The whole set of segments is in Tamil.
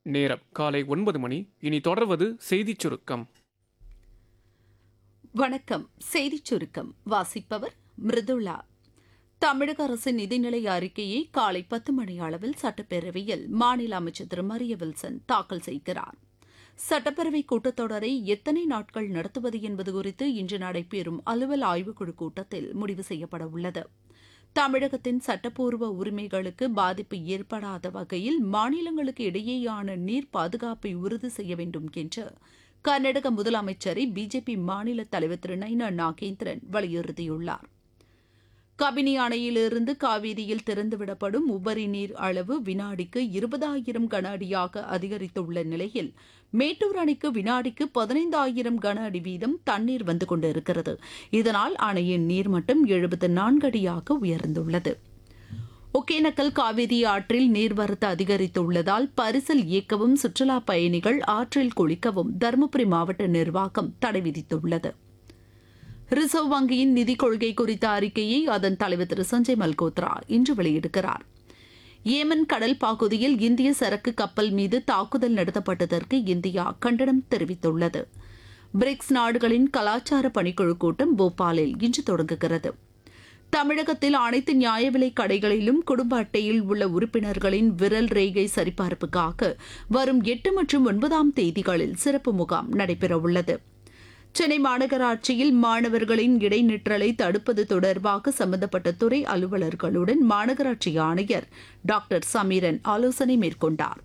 நேரம் காலை ஒன்பது மணி இனி தொடர்வது செய்திச் சுருக்கம் வணக்கம் செய்திச் சுருக்கம் வாசிப்பவர் மிருதுளா தமிழக அரசின் நிதிநிலை அறிக்கையை காலை பத்து மணி அளவில் சட்டப்பேரவையில் மாநில அமைச்சர் திரு மரிய வில்சன் தாக்கல் செய்கிறார் சட்டப்பேரவை கூட்டத்தொடரை எத்தனை நாட்கள் நடத்துவது என்பது குறித்து இன்று நடைபெறும் அலுவல் ஆய்வுக்குழு கூட்டத்தில் முடிவு செய்யப்பட உள்ளது தமிழகத்தின் சட்டப்பூர்வ உரிமைகளுக்கு பாதிப்பு ஏற்படாத வகையில் மாநிலங்களுக்கு இடையேயான நீர் பாதுகாப்பை உறுதி செய்ய வேண்டும் என்று கர்நாடக முதலமைச்சரை பிஜேபி மாநில தலைவர் திரு நைனா நாகேந்திரன் வலியுறுத்தியுள்ளார் கபினி அணையிலிருந்து காவிரியில் திறந்துவிடப்படும் உபரி நீர் அளவு வினாடிக்கு இருபதாயிரம் கன அடியாக அதிகரித்துள்ள நிலையில் மேட்டூர் அணைக்கு வினாடிக்கு பதினைந்தாயிரம் கன அடி வீதம் தண்ணீர் வந்து கொண்டிருக்கிறது இதனால் அணையின் நீர்மட்டம் எழுபத்து நான்கு அடியாக உயர்ந்துள்ளது ஒகேனக்கல் காவிரி ஆற்றில் நீர்வரத்து அதிகரித்துள்ளதால் பரிசல் இயக்கவும் சுற்றுலாப் பயணிகள் ஆற்றில் குளிக்கவும் தருமபுரி மாவட்ட நிர்வாகம் தடை விதித்துள்ளது ரிசர்வ் வங்கியின் நிதிக் கொள்கை குறித்த அறிக்கையை அதன் தலைவர் திரு சஞ்சய் மல்கோத்ரா இன்று வெளியிடுகிறார் ஏமன் கடல் பகுதியில் இந்திய சரக்கு கப்பல் மீது தாக்குதல் நடத்தப்பட்டதற்கு இந்தியா கண்டனம் தெரிவித்துள்ளது பிரிக்ஸ் நாடுகளின் கலாச்சார பணிக்குழு கூட்டம் போபாலில் இன்று தொடங்குகிறது தமிழகத்தில் அனைத்து நியாய விலைக் கடைகளிலும் குடும்ப அட்டையில் உள்ள உறுப்பினர்களின் விரல் ரேகை சரிபார்ப்புக்காக வரும் எட்டு மற்றும் ஒன்பதாம் தேதிகளில் சிறப்பு முகாம் நடைபெறவுள்ளது சென்னை மாநகராட்சியில் மாணவர்களின் இடைநிற்றலை தடுப்பது தொடர்பாக சம்பந்தப்பட்ட துறை அலுவலர்களுடன் மாநகராட்சி ஆணையர் டாக்டர் சமீரன் ஆலோசனை மேற்கொண்டார்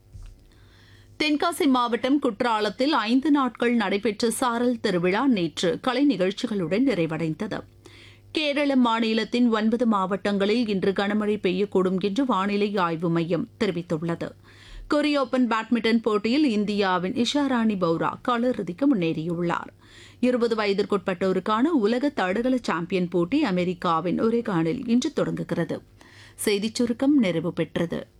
தென்காசி மாவட்டம் குற்றாலத்தில் ஐந்து நாட்கள் நடைபெற்ற சாரல் திருவிழா நேற்று கலை நிகழ்ச்சிகளுடன் நிறைவடைந்தது கேரள மாநிலத்தின் ஒன்பது மாவட்டங்களில் இன்று கனமழை பெய்யக்கூடும் என்று வானிலை ஆய்வு மையம் தெரிவித்துள்ளது கொரிய ஓபன் பேட்மிண்டன் போட்டியில் இந்தியாவின் இஷாராணி பௌரா காலிறுதிக்கு முன்னேறியுள்ளார் இருபது வயதிற்குட்பட்டோருக்கான உலக தடகள சாம்பியன் போட்டி அமெரிக்காவின் ஒரேகானில் இன்று தொடங்குகிறது செய்திச் சுருக்கம் நிறைவு பெற்றது